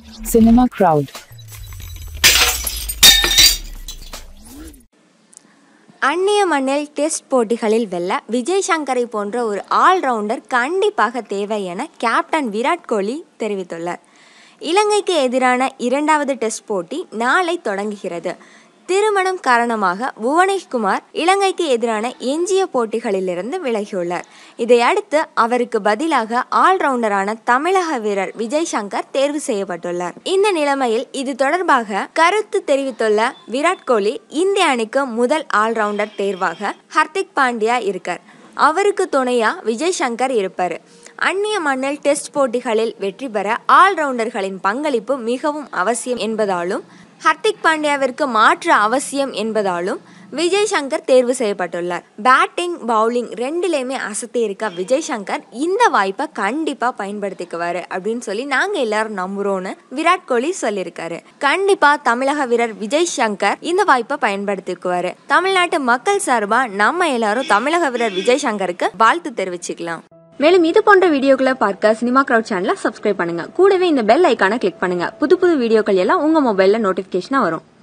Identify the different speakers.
Speaker 1: Cinema Crowd.
Speaker 2: அந்நிய மண்ணில் test போட்டிகளில் வெல்ல விஜய் சங்கரை போன்ற ஒரு ஆல்ரவுண்டர் கண்டிப்பாக தேவை என கேப்டன் விராட் கோலி தெரிவித்துள்ளார் இலங்கைக்கு எதிரான இரண்டாவது டெஸ்ட் போட்டி நாளை தொடங்குகிறது திருமணம் காரணமாக புவனேஷ்குமார் இலங்கைக்கு எதிரான எஞ்சிய போட்டிகளிலிருந்து விலகியுள்ளார் இதையடுத்து அவருக்கு பதிலாக ஆல்ரவுண்டரான தமிழக வீரர் விஜய் சங்கர் தேர்வு செய்யப்பட்டுள்ளார் இந்த நிலைமையில் இது தொடர்பாக கருத்து தெரிவித்துள்ள விராட் கோலி இந்திய அணிக்கு முதல் ஆல்ரவுண்டர் தேர்வாக ஹர்திக் பாண்டியா இருக்கார் அவருக்கு துணையா விஜய் சங்கர் இருப்பார் அந்நிய மண்ணில் டெஸ்ட் போட்டிகளில் வெற்றி பெற ஆல்ரவுண்டர்களின் பங்களிப்பு மிகவும் அவசியம் என்பதாலும் ஹர்திக் பாண்டியாவிற்கு மாற்று அவசியம் என்பதாலும் விஜய் சங்கர் தேர்வு செய்யப்பட்டுள்ளார் பேட்டிங் பவுலிங் ரெண்டுலேயுமே அசத்தி இருக்க விஜய் சங்கர் இந்த வாய்ப்பை கண்டிப்பாக பயன்படுத்திக்குவார் அப்படின்னு சொல்லி நாங்கள் எல்லாரும் நம்புகிறோன்னு விராட் கோலி சொல்லியிருக்காரு கண்டிப்பாக தமிழக வீரர் விஜய் சங்கர் இந்த வாய்ப்பை பயன்படுத்திக்குவார் தமிழ்நாட்டு மக்கள் சார்பாக நம்ம எல்லாரும் தமிழக வீரர் விஜய் சங்கருக்கு வாழ்த்து தெரிவிச்சுக்கலாம்
Speaker 3: மேலும் இது போன்ற வீடியோக்களை பார்க்க சினிமா கிரவுட் சேனலை சப்ஸ்கிரைப் பண்ணுங்க கூடவே இந்த பெல் ஐக்கானை கிளிக் பண்ணுங்க புது புது வீடியோக்கள் எல்லாம் உங்க மொபைல்ல நோட்டிபிகேஷனா வரும்